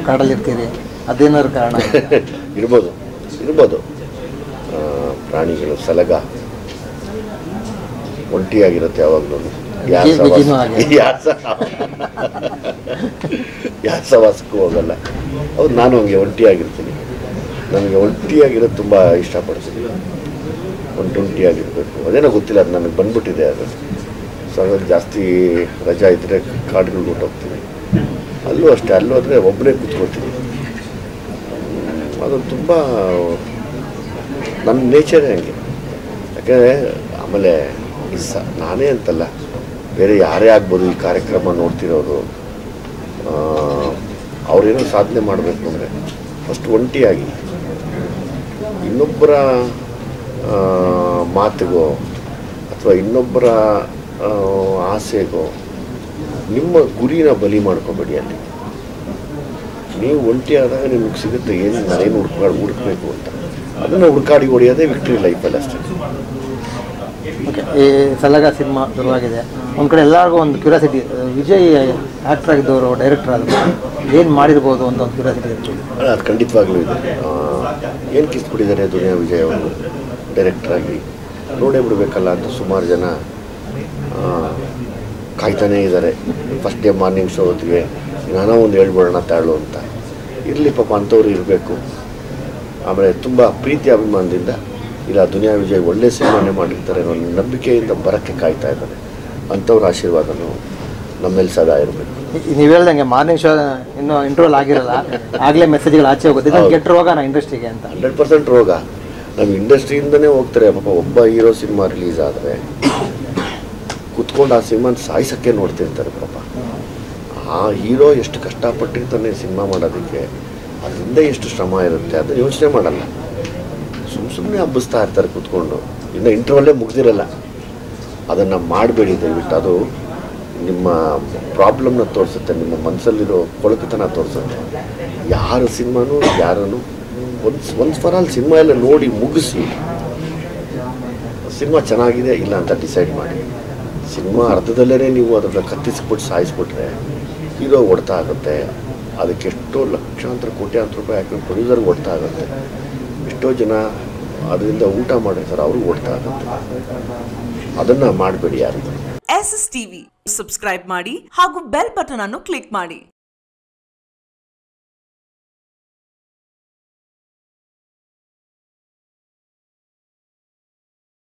ಕಾಡಲ್ಲಿ ಇರ್ತೀರಿ ಅದೇನಾದ್ರು ಕಾರಣ ಇರ್ಬೋದು ಇರ್ಬೋದು ಆ, ಪ್ರಾಣಿಗಳು ಸಲಗ ಒಂಟಿಯಾಗಿರುತ್ತೆ ಯಾವಾಗಲೂ ವಿಜಿನೂ ಹಾಗೆ. ಯಾಸವಾಸಕ್ಕೂ ಹೋಗಲ್ಲ ಹೌದು ನಾನು ಹಂಗೆ ಒಂಟಿಯಾಗಿರ್ತೀನಿ ನನಗೆ ಒಂಟಿಯಾಗಿರೋದು ತುಂಬ ಇಷ್ಟಪಡ್ತೀನಿ ಒಂಟಿ ಒಂಟಿಯಾಗಿರಬೇಕು ಅದೇನೋ ಗೊತ್ತಿಲ್ಲ ಅದು ನನಗೆ ಬಂದ್ಬಿಟ್ಟಿದೆ ಅದು ಸೊ ಹಾಗಾಗಿ ಜಾಸ್ತಿ ರಜಾ ಇದ್ದರೆ ಕಾಡುಗಳು ಹೊರ್ಟೋಗ್ತೀನಿ ಅಲ್ಲೂ ಅಷ್ಟೇ ಅಲ್ಲೂ ಆದರೆ ಒಬ್ಬನೇ ಕೂತ್ಕೊಳ್ತೀನಿ ಅದು ತುಂಬ ನನ್ನ ನೇಚರೇ ಹಂಗೆ ಯಾಕಂದರೆ ಆಮೇಲೆ ಈ ಸ ನಾನೇ ಅಂತಲ್ಲ ಬೇರೆ ಯಾರೇ ಆಗ್ಬೋದು ಈ ಕಾರ್ಯಕ್ರಮ ನೋಡ್ತಿರೋರು ಆ, ಅವ್ರೇನೋ ಸಾಧನೆ ಮಾಡಬೇಕು ಅಂದರೆ ಫಸ್ಟ್ ಒಂಟಿಯಾಗಿ ಇನ್ನೊಬ್ಬರ ಆ, ಮಾತಿಗೋ ಅಥವಾ ಇನ್ನೊಬ್ಬರ ಆ, ಆಸೆಗೋ ನಿಮ್ಮ ಗುರಿನ ಬಲಿ ಮಾಡ್ಕೋಬೇಡಿ ಅಲ್ಲಿ ನೀವು ಒಂಟಿ ಆದಾಗ ನಿಮ್ಗೆ ಸಿಗುತ್ತೆ ಏನು ನಾನೇನು ಹುಡ್ಕಾಡಿ ಹುಡುಕ್ಬೇಕು ಅಂತ ಅದನ್ನು ಹುಡುಕಾಡಿ ಹೊಡೆಯೋದೇ ವಿಕ್ಟ್ರಿ ಲೈಫಲ್ಲಿ ಅಷ್ಟೇ ಓಕೆ ಈ ಸಲಗ ಸಿನಿಮಾ ಶುರುವಾಗಿದೆ ಒಂದು ಕಡೆ ಎಲ್ಲರಿಗೂ ಒಂದು ಕ್ಯೂರಿಯಾಸಿಟಿ ವಿಜಯ್ ಆ್ಯಕ್ಟರ್ ಆಗಿದ್ದವರು ಡೈರೆಕ್ಟರ್ ಆದರು ಏನು ಮಾಡಿರ್ಬೋದು ಅಂತ ಒಂದು ಕ್ಯೂರಿಯಾಸಿಟಿ ಇರ್ತದೆ ಅಲ್ಲ, ಅದು ಖಂಡಿತವಾಗ್ಲೂ ಇದೆ ಏನು ಕಿಸ್ಬಿಟ್ಟಿದ್ದಾರೆ ದುನಿಯಾ ವಿಜಯ್ ಅವರು ಡೈರೆಕ್ಟ್ರಾಗಿ ನೋಡೇ ಬಿಡಬೇಕಲ್ಲ ಅಂತ ಸುಮಾರು ಜನ ಆ, ಕಾಯ್ತಾನೇ ಇದ್ದಾರೆ ಫಸ್ಟ್ ಡೇ ಮಾರ್ನಿಂಗ್ ಶೋ ಹೊತ್ತಿಗೆ ನಾನೋ ಒಂದು ಹೇಳ್ಬಿಡೋಣ ತಾಳು ಅಂತ ಇರಲಿ ಪಾಪ ಅಂಥವ್ರು ಇರಬೇಕು ಆಮೇಲೆ ತುಂಬ ಪ್ರೀತಿ ಅಭಿಮಾನದಿಂದ ಇಲ್ಲ ದುನಿಯಾ ವಿಜಯ್ ಒಳ್ಳೆ ಸಿನಿಮಾನೇ ಮಾಡಿರ್ತಾರೆ ಅನ್ನೋ ನಂಬಿಕೆಯಿಂದ ಬರೋಕ್ಕೆ ಕಾಯ್ತಾ ಇದ್ದಾರೆ ಅಂಥವ್ರ ಆಶೀರ್ವಾದನೂ ನಮ್ಮೇಲೆ ಸದಾ ಇರಬೇಕು ನೀವು ಹೇಳ್ದಂಗೆ ಮಾರ್ನಿಂಗ್ ಶೋ ಇನ್ನೂ ಇಂಟರ್ವಲ್ ಆಗಿರಲ್ಲ ಆಗಲೇ ಮೆಸೇಜ್ಗಳು ಆಚೆ ಹೋಗುತ್ತೆ ಇದೊಂದು ಹೌದು. ಕೆಟ್ಟ ರೋಗ ನಾ ಇಂಡಸ್ಟ್ರಿಗೆ ಅಂತ ಹಂಡ್ರೆಡ್ ಪರ್ಸೆಂಟ್ ರೋಗ ನಮ್ಮ ಇಂಡಸ್ಟ್ರಿಯಿಂದನೇ ಹೋಗ್ತಾರೆ ಪಾಪ ಒಬ್ಬ ಹೀರೋ ಸಿನಿಮಾ ರಿಲೀಸ್ ಆದರೆ ಕುತ್ಕೊಂಡು ಆ ಸಿನಿಮಾನ ಸಾಯಿಸೋಕ್ಕೆ ನೋಡ್ತಿರ್ತಾರೆ ಪಾಪ ಆ ಹೀರೋ ಎಷ್ಟು ಕಷ್ಟಪಟ್ಟಿರ್ತಾನೆ ಸಿನಿಮಾ ಮಾಡೋದಕ್ಕೆ ಅದರಿಂದ ಎಷ್ಟು ಶ್ರಮ ಇರುತ್ತೆ ಅದನ್ನ ಯೋಚನೆ ಮಾಡಲ್ಲ ಸುಮ್ಮ ಸುಮ್ಮನೆ ಹಬ್ಬಿಸ್ತಾ ಇರ್ತಾರೆ ಕುತ್ಕೊಂಡು ಇನ್ನು ಇಂಟರ್ವಲ್ಲೇ ಮುಗ್ದಿರಲ್ಲ ಅದನ್ನು ಮಾಡಬೇಡಿ ದಯವಿಟ್ಟು ಅದು ನಿಮ್ಮ ಪ್ರಾಬ್ಲಮ್ನ ತೋರಿಸುತ್ತೆ ನಿಮ್ಮ ಮನಸ್ಸಲ್ಲಿರೋ ಕೊಳಕುತನ ತೋರಿಸುತ್ತೆ ಯಾರ ಸಿನಿಮಾನು ಯಾರನ್ನು ಒಂದು ಒಂದು ಫಾರ್ ಆಲ್ ಸಿನಿಮಾ ಎಲ್ಲ ನೋಡಿ ಮುಗಿಸಿ ಸಿನಿಮಾ ಚೆನ್ನಾಗಿದೆ ಇಲ್ಲ ಅಂತ ಡಿಸೈಡ್ ಮಾಡಿ ಸಿನಿಮಾ ಅರ್ಧದಲ್ಲೇ ನೀವು ಅದನ್ನು ಕತ್ತಿಸ್ಬಿಟ್ಟು ಸಾಯಿಸ್ಬಿಟ್ರೆ ಹೀರೋ ಹೊಡ್ತಾ ಆಗುತ್ತೆ ಅದಕ್ಕೆ ಎಷ್ಟೋ ಲಕ್ಷಾಂತರ ಕೋಟ್ಯಾಂತರ ರೂಪಾಯಿ ಹಾಕಿ ಪ್ರೊಡ್ಯೂಸರ್ಗೆ ಹೊಡ್ತಾ ಆಗುತ್ತೆ ಎಷ್ಟೋ ಜನ ಅದರಿಂದ ಊಟ ಮಾಡಿರ್ತಾರೆ ಅವ್ರಿಗೆ ಹೊಡ್ತಾ ಆಗುತ್ತೆ ಅದನ್ನು ಮಾಡಬೇಡಿ ಯಾರಿಗೂ ಎಸ್ ಎಸ್ ಟಿವಿ ಸಬ್ಸ್ಕ್ರೈಬ್ ಮಾಡಿ ಹಾಗೂ ಬೆಲ್ ಬಟನ್ ಅನ್ನು ಕ್ಲಿಕ್ ಮಾಡಿ